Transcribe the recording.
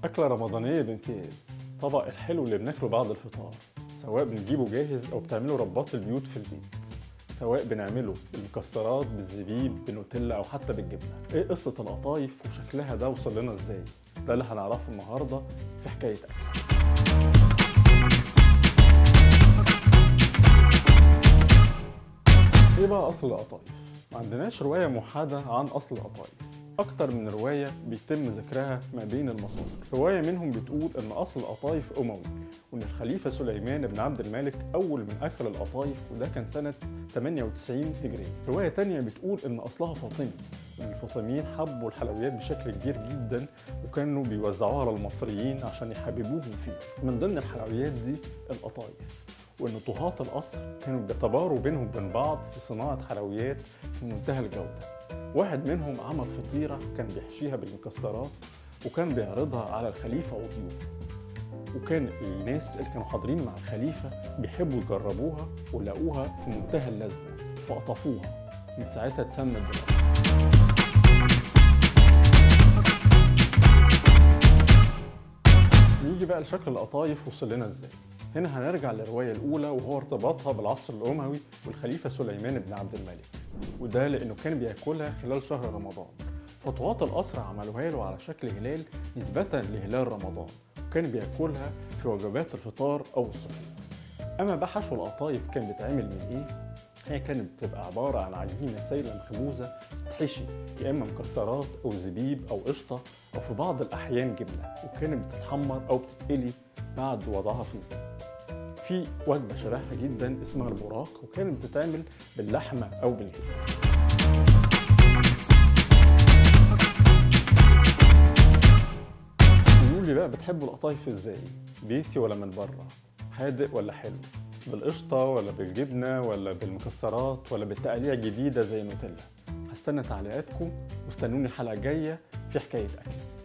أكلة رمضانية بامتياز طبق الحلو اللي بناكله بعد الفطار سواء بنجيبه جاهز أو بتعمله رباط البيوت في البيت سواء بنعمله بالمكسرات بالزبيب بنوتيلا أو حتى بالجبنة إيه قصة القطايف وشكلها ده وصل لنا إزاي ده اللي هنعرفه النهاردة في حكاية أكل إيه بقى أصل القطايف؟ ما عندناش رواية موحدة عن أصل القطايف أكتر من رواية بيتم ذكرها ما بين المصادر رواية منهم بتقول إن أصل القطايف أموي وإن الخليفة سليمان بن عبد الملك أول من أكل القطايف وده كان سنة 98 هجرية رواية تانية بتقول إن أصلها فاطمي إن الفاطميين حبوا الحلويات بشكل كبير جدا وكانوا بيوزعوها على المصريين عشان يحببوهم فيه من ضمن الحلويات دي القطايف وان طهاة القصر كانوا بيتباروا بينهم وبين بعض في صناعة حلويات في منتهى الجودة واحد منهم عمل فطيرة كان بيحشيها بالمكسرات وكان بيعرضها على الخليفة وضيوفه وكان الناس اللي كانوا حاضرين مع الخليفة بيحبوا يجربوها ولقوها في منتهى اللذة فقطفوها من ساعتها اتسمت دلوقتي نيجي بقى لشكل القطايف وصل لنا ازاي هنا هنرجع للرواية الأولى وهو ارتباطها بالعصر الأموي والخليفة سليمان بن عبد الملك وده لأنه كان بياكلها خلال شهر رمضان فطوات القصر عملوها له على شكل هلال نسبة لهلال رمضان وكان بياكلها في وجبات الفطار أو السحور أما بقى حشو القطايف كان بيتعمل من إيه؟ هي كانت بتبقى عبارة عن عجينة سايلة مخبوزة تحشي يا إما مكسرات أو زبيب أو قشطة أو في بعض الأحيان جبنة وكانت بتتحمر أو بتتقلي بعد وضعها في الزيت في وجبة شبهها جدا اسمها البراق وكانت بتتعمل باللحمة أو بالجبنة قولوا لي بقى بتحبوا القطايف ازاي؟ بيتي ولا من بره؟ حادق ولا حلو؟ بالقشطة ولا بالجبنة ولا بالمكسرات ولا بالتقاليع الجديدة زي نوتيلا؟ هستنى تعليقاتكم واستنوني الحلقة الجاية في حكاية أكل